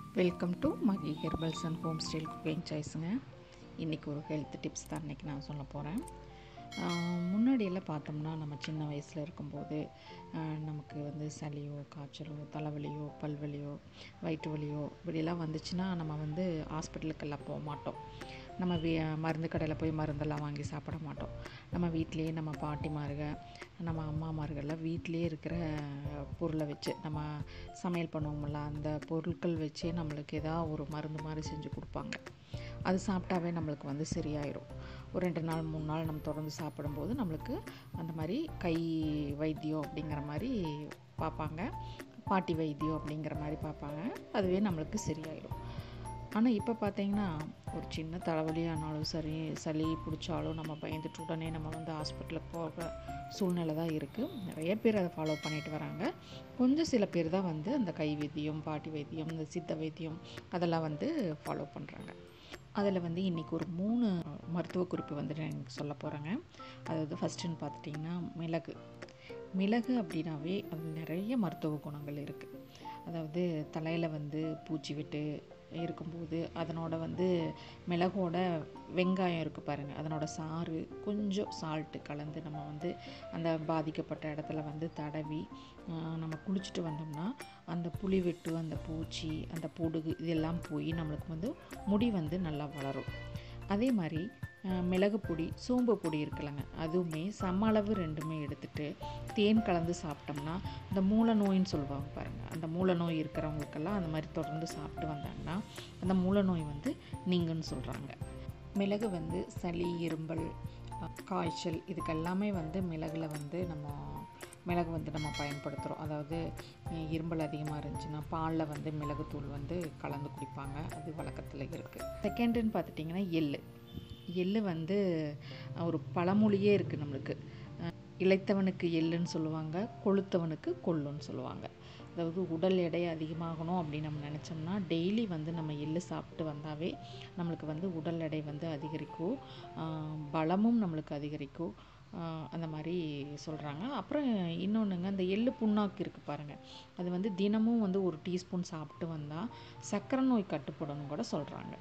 welcome to Magi herbals and home style cooking சாய்ஸுங்க இன்றைக்கி ஒரு ஹெல்த் டிப்ஸ் தான் இன்றைக்கி நான் சொல்ல போகிறேன் முன்னாடியெல்லாம் பார்த்தோம்னா நம்ம சின்ன வயசில் இருக்கும்போது ஆஹ், நமக்கு வந்து சளியோ காய்ச்சலோ தலைவலியோ பல்வலியோ வயிற்று வலியோ இப்படியெல்லாம் வந்துச்சுன்னா நம்ம வந்து ஹாஸ்பிட்டலுக்கெல்லாம் போக மாட்டோம் நம்ம வீ மருந்து கடையில் போய் மருந்தெல்லாம் வாங்கி சாப்பிட மாட்டோம் நம்ம வீட்டிலேயே நம்ம பாட்டிமாருக நம்ம அம்மாமார்கள்லாம் வீட்டிலேயே இருக்கிற பொருளை வச்சு நம்ம சமையல் பண்ணுவோம்ல அந்த பொருட்கள் வச்சே நம்மளுக்கு ஏதாவது ஒரு மருந்து மாதிரி செஞ்சு கொடுப்பாங்க அது சாப்பிட்டாவே நம்மளுக்கு வந்து சரியாயிரும் ஒரு ரெண்டு நாள் மூணு நாள் நம்ம தொடர்ந்து சாப்பிடும்போது நம்மளுக்கு அந்த மாதிரி கை வைத்தியம் அப்படிங்கிற மாதிரி பார்ப்பாங்க பாட்டி வைத்தியம் அப்படிங்கிற மாதிரி பார்ப்பாங்க அதுவே நம்மளுக்கு சரியாயிடும் ஆனால் இப்போ பார்த்தீங்கன்னா ஒரு சின்ன தலைவலியானாலும் சரி சளி பிடிச்சாலும் நம்ம பயந்துட்டு உடனே நம்ம வந்து ஹாஸ்பிட்டலுக்கு போகிற சூழ்நிலை தான் இருக்குது நிறைய பேர் அதை ஃபாலோ பண்ணிட்டு வராங்க கொஞ்சம் சில பேர் தான் வந்து அந்த கை வைத்தியம் பாட்டி வைத்தியம் இந்த சித்த வைத்தியம் அதெல்லாம் வந்து ஃபாலோ பண்ணுறாங்க அதில் வந்து இன்றைக்கி ஒரு மூணு மருத்துவ குறிப்பு வந்து நான் எனக்கு சொல்ல போகிறேங்க அதாவது ஃபஸ்ட்டுன்னு பார்த்துட்டிங்கன்னா மிளகு மிளகு அப்படின்னாவே அது நிறைய மருத்துவ குணங்கள் இருக்குது அதாவது தலையில் வந்து பூச்சி விட்டு இருக்கும்போது அதனோட வந்து மிளகோட வெங்காயம் இருக்குது பாருங்கள் அதனோட சாறு கொஞ்சம் சால்ட்டு கலந்து நம்ம வந்து அந்த பாதிக்கப்பட்ட இடத்துல வந்து தடவி ஆஹ், நம்ம குளிச்சுட்டு வந்தோம்னா அந்த புளி வெட்டு அந்த பூச்சி அந்த பொடுகு இதெல்லாம் போய் நம்மளுக்கு வந்து முடி வந்து நல்லா வளரும் அதே மாதிரி அஹ், மிளகு பொடி சோம்பு பொடி இருக்குல்லங்க அதுவுமே சம அளவு ரெண்டுமே எடுத்துட்டு தேன் கலந்து சாப்பிட்டோம்னா இந்த மூல நோயின்னு சொல்லுவாங்க பாருங்கள் அந்த மூல நோய் இருக்கிறவங்களுக்கெல்லாம் அந்த மாதிரி தொடர்ந்து சாப்பிட்டு வந்தாங்கன்னா அந்த மூல நோய் வந்து நீங்கன்னு சொல்கிறாங்க மிளகு வந்து சளி இரும்பல் அஹ், காய்ச்சல் இதுக்கெல்லாமே வந்து மிளகுல வந்து நம்ம மிளகு வந்து நம்ம பயன்படுத்துகிறோம் அதாவது அஹ், இரும்பல் அதிகமாக இருந்துச்சுன்னா பாலில் வந்து மிளகுத்தூள் வந்து கலந்து குடிப்பாங்க அது வழக்கத்தில் இருக்குது செகண்டுன்னு பார்த்துட்டிங்கன்னா எள்ளு எள்ளு வந்து அஹ், ஒரு பழமொழியே இருக்குது நம்மளுக்கு அஹ், இளைத்தவனுக்கு எள்ளுன்னு சொல்லுவாங்க கொளுத்தவனுக்கு கொள்ளுன்னு சொல்லுவாங்க அதாவது உடல் எடை அதிகமாகணும் அப்படின்னு நம்ம நினச்சோம்னா டெய்லி வந்து நம்ம எள்ளு சாப்பிட்டு வந்தாவே நம்மளுக்கு வந்து உடல் எடை வந்து அதிகரிக்கும் ஆஹ் பலமும் நம்மளுக்கு அதிகரிக்கும் ஆஹ் அந்த மாதிரி சொல்கிறாங்க அப்புறம் இன்னொன்றுங்க அந்த எள்ளு புண்ணாக்கு இருக்குது பாருங்கள் அது வந்து தினமும் வந்து ஒரு டீஸ்பூன் சாப்பிட்டு வந்தால் சர்க்கரை நோய் கட்டுப்படணும் கூட சொல்கிறாங்க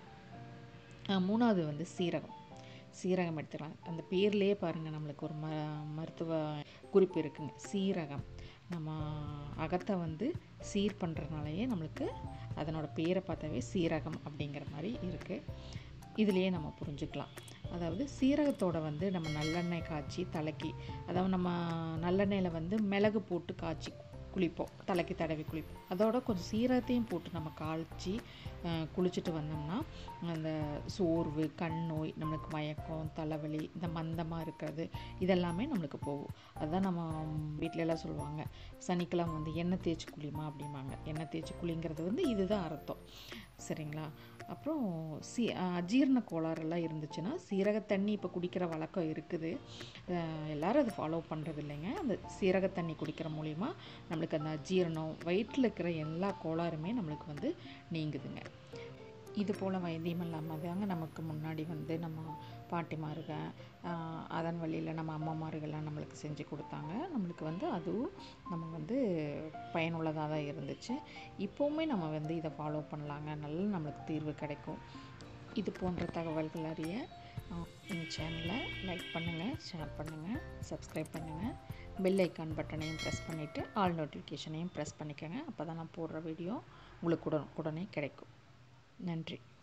மூணாவது வந்து சீரகம் சீரகம் எடுத்துக்கலாம் அந்த பேர்லேயே பாருங்கள் நம்மளுக்கு ஒரு ம மருத்துவ குறிப்பு இருக்குங்க சீரகம் நம்ம அகத்தை வந்து சீர் பண்ணுறதுனாலயே நம்மளுக்கு அதனோட பேரை பார்த்தாவே சீரகம் அப்படிங்கிற மாதிரி இருக்குது இதுலேயே நம்ம புரிஞ்சுக்கலாம் அதாவது சீரகத்தோட வந்து நம்ம நல்லெண்ணெய் காய்ச்சி தலைக்கு அதாவது நம்ம நல்லெண்ணெயில் வந்து மிளகு போட்டு காய்ச்சி குளிப்போம் தலைக்கு தடவி குளிப்போம் அதோட கொஞ்சம் சீரகத்தையும் போட்டு நம்ம காய்ச்சி அஹ், குளிச்சுட்டு வந்தோம்னா அந்த சோர்வு கண் நோய் நம்மளுக்கு மயக்கம் தலைவலி இந்த மந்தமாக இருக்கிறது இதெல்லாமே நம்மளுக்கு போகும் அதுதான் நம்ம வீட்ல எல்லாம் சொல்லுவாங்க சனிக்கிழமை வந்து எண்ணெய் தேய்ச்சி குளிமா அப்படிம்பாங்க எண்ணெய் தேய்ச்சி குளிங்கிறது வந்து இதுதான் அர்த்தம் சரிங்களா அப்புறம் சி அஜீரண கோளாறெல்லாம் இருந்துச்சுன்னா சீரக தண்ணி இப்போ குடிக்கிற வழக்கம் இருக்குது அஹ் எல்லாரும் அதை ஃபாலோ பண்ணுறது இல்லைங்க அந்த சீரக தண்ணி குடிக்கிற மூலிமா நம்மளுக்கு அந்த அஜீரணம் வயிற்றில் இருக்கிற எல்லா கோளாறுமே நம்மளுக்கு வந்து நீங்குதுங்க இது போல் வைத்தியம் இல்லாமல் தாங்க நமக்கு முன்னாடி வந்து நம்ம பாட்டிமாருக ஆஹ் அதன் வழியில் நம்ம அம்மாமார்கள்லாம் நம்மளுக்கு செஞ்சு கொடுத்தாங்க நம்மளுக்கு வந்து அதுவும் நம்ம வந்து பயனுள்ளதாக தான் இருந்துச்சு இப்போவுமே நம்ம வந்து இதை ஃபாலோ பண்ணலாங்க நல்ல நம்மளுக்கு தீர்வு கிடைக்கும் இது போன்ற தகவல்கள் அறிய எங்கள் சேனலை லைக் பண்ணுங்கள் ஷேர் பண்ணுங்கள் சப்ஸ்கிரைப் பண்ணுங்கள் பெல் ஐக்கான் பட்டனையும் ப்ரெஸ் பண்ணிவிட்டு ஆல் நோட்டிஃபிகேஷனையும் ப்ரெஸ் பண்ணிக்கோங்க அப்போ தான் நான் போடுற வீடியோ உங்களுக்கு உடன் உடனே கிடைக்கும் நன்றி